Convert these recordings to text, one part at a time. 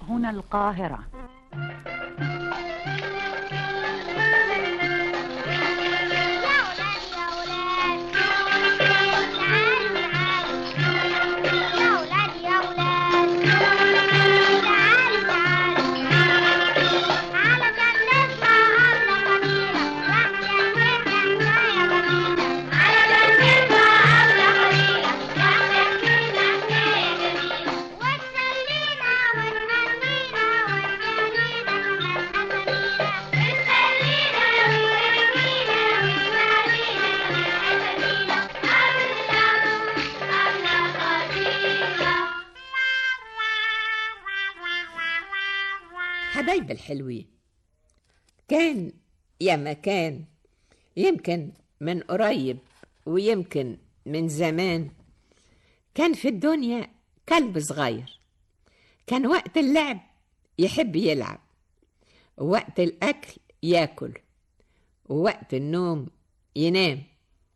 هنا القاهرة حبايب الحلوين كان يا مكان يمكن من قريب ويمكن من زمان كان في الدنيا كلب صغير كان وقت اللعب يحب يلعب ووقت الأكل ياكل ووقت النوم ينام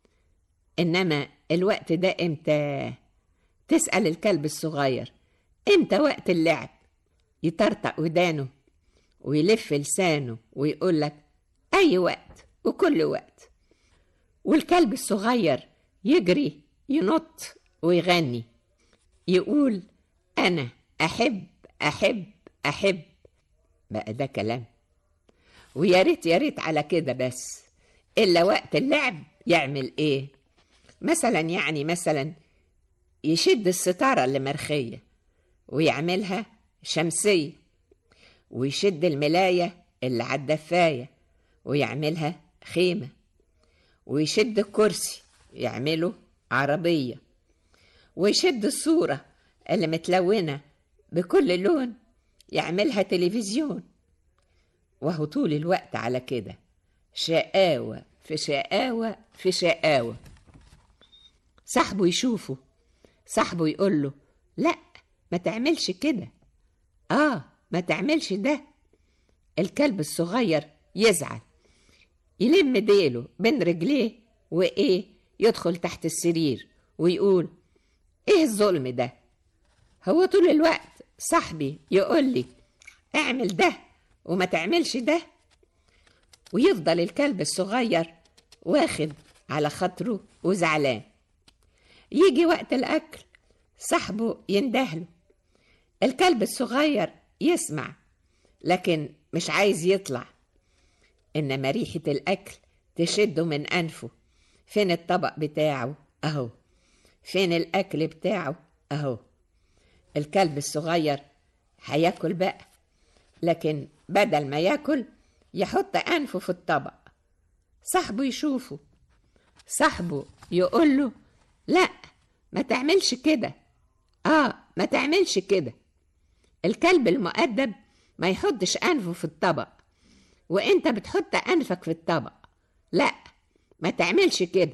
إنما الوقت ده إمتى تسأل الكلب الصغير إمتى وقت اللعب يطرطق ودانه ويلف لسانه ويقول لك أي وقت وكل وقت والكلب الصغير يجري ينط ويغني يقول أنا أحب أحب أحب بقى ده كلام ويا ريت يا ريت على كده بس إلا وقت اللعب يعمل إيه مثلا يعني مثلا يشد الستارة اللي مرخية ويعملها شمسية ويشد الملاية اللي على الدفاية ويعملها خيمة ويشد الكرسي يعمله عربية ويشد الصورة اللي متلونة بكل لون يعملها تلفزيون وهو طول الوقت على كده شقاوة في شقاوة في شقاوة صاحبه يشوفه صاحبه يقول له لا ما تعملش كده اه ما تعملش ده الكلب الصغير يزعل يلم ديله بين رجليه وايه يدخل تحت السرير ويقول ايه الظلم ده هو طول الوقت صاحبي يقول لي اعمل ده وما تعملش ده ويفضل الكلب الصغير واخد على خاطره وزعلان يجي وقت الاكل صاحبه يندهله الكلب الصغير يسمع لكن مش عايز يطلع إنما ريحة الأكل تشده من أنفه فين الطبق بتاعه أهو فين الأكل بتاعه أهو الكلب الصغير هياكل بقى لكن بدل ما ياكل يحط أنفه في الطبق صاحبه يشوفه صاحبه يقول له لا ما تعملش كده آه ما تعملش كده الكلب المؤدب ما يحطش أنفه في الطبق وانت بتحط أنفك في الطبق لا ما تعملش كده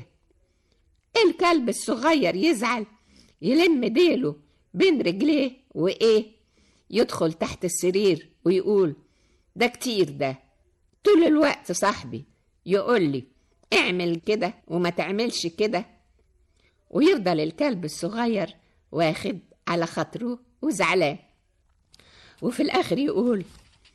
الكلب الصغير يزعل يلم ديله بين رجليه وإيه يدخل تحت السرير ويقول ده كتير ده طول الوقت صاحبي يقول لي اعمل كده وما تعملش كده ويفضل الكلب الصغير واخد على خاطره وزعلان وفي الآخر يقول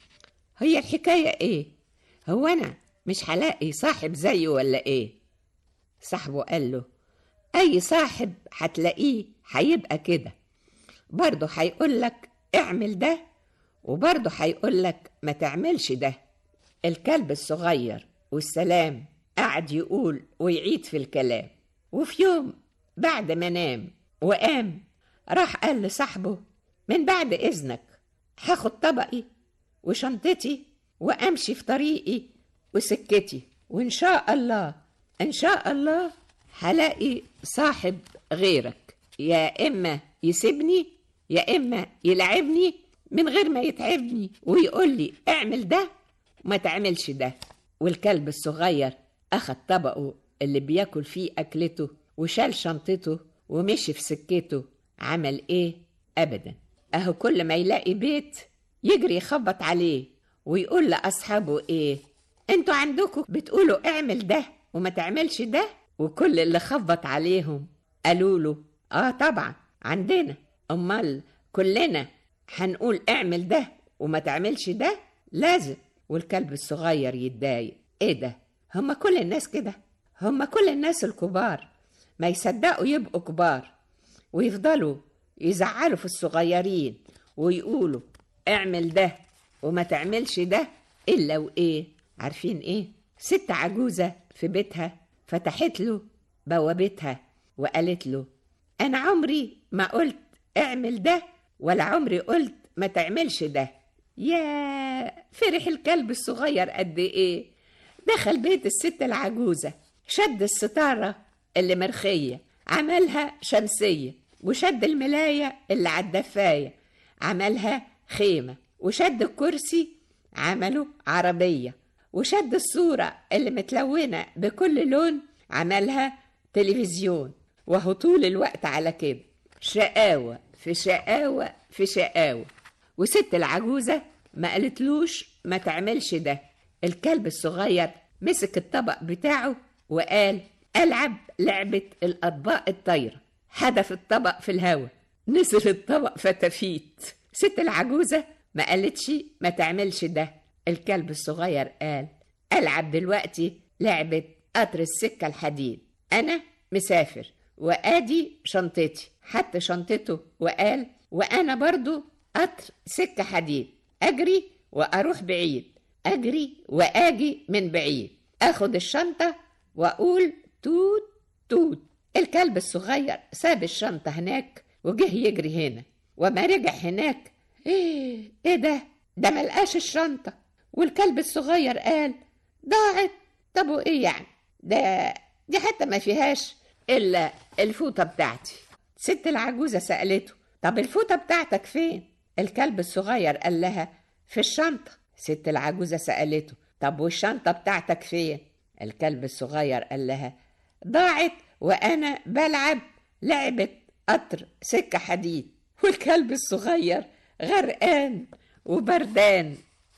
هي الحكاية إيه؟ هو أنا مش هلاقي صاحب زيه ولا إيه؟ صاحبه قال له أي صاحب هتلاقيه هيبقى كده برضه هيقول لك اعمل ده وبرضه هيقول لك ما تعملش ده الكلب الصغير والسلام قعد يقول ويعيد في الكلام وفي يوم بعد ما نام وقام راح قال لصاحبه من بعد إذنك هاخد طبقي وشنطتي وامشي في طريقي وسكتي وان شاء الله ان شاء الله هلاقي صاحب غيرك يا اما يسيبني يا اما يلعبني من غير ما يتعبني ويقول لي اعمل ده وما تعملش ده والكلب الصغير اخد طبقه اللي بياكل فيه اكلته وشال شنطته ومشي في سكته عمل ايه ابدا اهو كل ما يلاقي بيت يجري يخبط عليه ويقول لأصحابه إيه انتوا عندكم بتقولوا اعمل ده وما تعملش ده وكل اللي خبط عليهم قالوا له اه طبعا عندنا امال كلنا هنقول اعمل ده وما تعملش ده لازم والكلب الصغير يتضايق ايه ده هما كل الناس كده هما كل الناس الكبار ما يصدقوا يبقوا كبار ويفضلوا يزعلوا في الصغيرين ويقولوا اعمل ده وما تعملش ده الا وايه عارفين ايه ست عجوزه في بيتها فتحت له بوابتها وقالت له انا عمري ما قلت اعمل ده ولا عمري قلت ما تعملش ده يا فرح الكلب الصغير قد ايه دخل بيت الست العجوزة شد الستارة اللي مرخية عملها شمسية وشد الملاية اللي على الدفاية عملها خيمة وشد الكرسي عمله عربية وشد الصورة اللي متلونة بكل لون عملها تلفزيون وهو طول الوقت على كده شقاوة في شقاوة في شقاوة وست العجوزة ما قالتلوش ما تعملش ده الكلب الصغير مسك الطبق بتاعه وقال ألعب لعبة الأطباق الطايرة هدف الطبق في الهواء نزل الطبق فتفيت ست العجوزة ما قالتش ما تعملش ده الكلب الصغير قال ألعب دلوقتي لعبة قطر السكة الحديد أنا مسافر وآدي شنطتي حط شنطته وقال وأنا برضو قطر سكة حديد أجري وأروح بعيد أجري وآجي من بعيد أخد الشنطة وأقول توت توت الكلب الصغير ساب الشنطة هناك وجه يجري هنا وما رجع هناك ايه ايه ده ده ملقاش الشنطة والكلب الصغير قال ضاعت طب وايه يعني ده دي حتى ما فيهاش الا الفوطة بتاعتي ست العجوزة سألته طب الفوطة بتاعتك فين الكلب الصغير قال لها في الشنطة ست العجوزة سألته طب والشنطة بتاعتك فين الكلب الصغير قال لها ضاعت وأنا بلعب لعبة قطر سكة حديد والكلب الصغير غرقان وبردان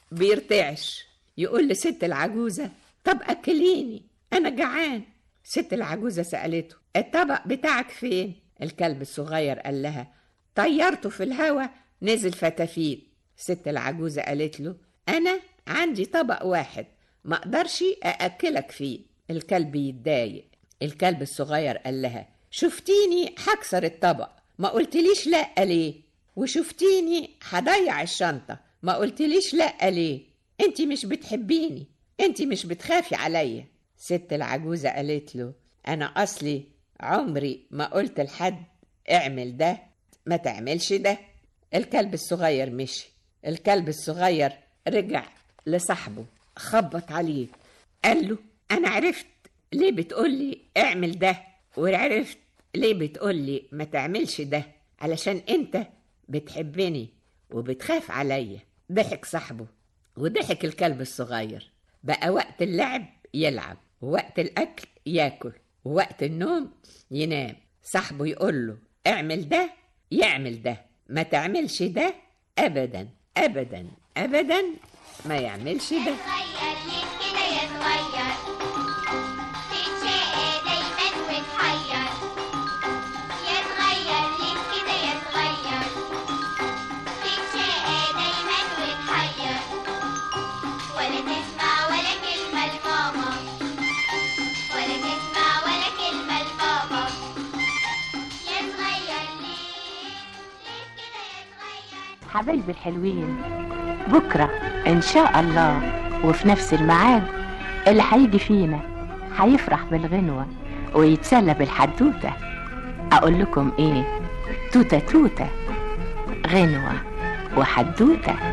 بيرتعش يقول لست العجوزة طب أكليني أنا جعان ست العجوزة سألته الطبق بتاعك فين الكلب الصغير قال لها طيرته في الهوا نزل فتافيت ست العجوزة قالت له أنا عندي طبق واحد ما أقدرش أأكلك فيه الكلب يتضايق الكلب الصغير قال لها شفتيني هكسر الطبق ما قلتليش لأ ليه وشفتيني هضيع الشنطة ما قلتليش لأ ليه انت مش بتحبيني انت مش بتخافي عليا ست العجوزة قالت له أنا أصلي عمري ما قلت لحد اعمل ده ما تعملش ده الكلب الصغير مشي الكلب الصغير رجع لصاحبه خبط عليه قال له أنا عرفت ليه بتقولي اعمل ده وعرفت ليه بتقولي ما تعملش ده علشان انت بتحبني وبتخاف عليا ضحك صاحبه وضحك الكلب الصغير بقى وقت اللعب يلعب ووقت الأكل ياكل ووقت النوم ينام صاحبه يقول له اعمل ده يعمل ده ما تعملش ده أبدا أبدا أبدا ما يعملش ده يتغير ليه كده يتغير تتشقى دايما وتحير يتغير ليه كده يتغير تتشقى دايما وتحير ولا تسمع ولا كلمة لماما ولا تسمع ولا كلمة لبابا يتغير ليه ليه كده يتغير حبايبي الحلوين بكرة إن شاء الله وفي نفس الميعاد اللي هيجي فينا هيفرح بالغنوة ويتسلى بالحدوتة أقول لكم إيه توتة توتة غنوة وحدوتة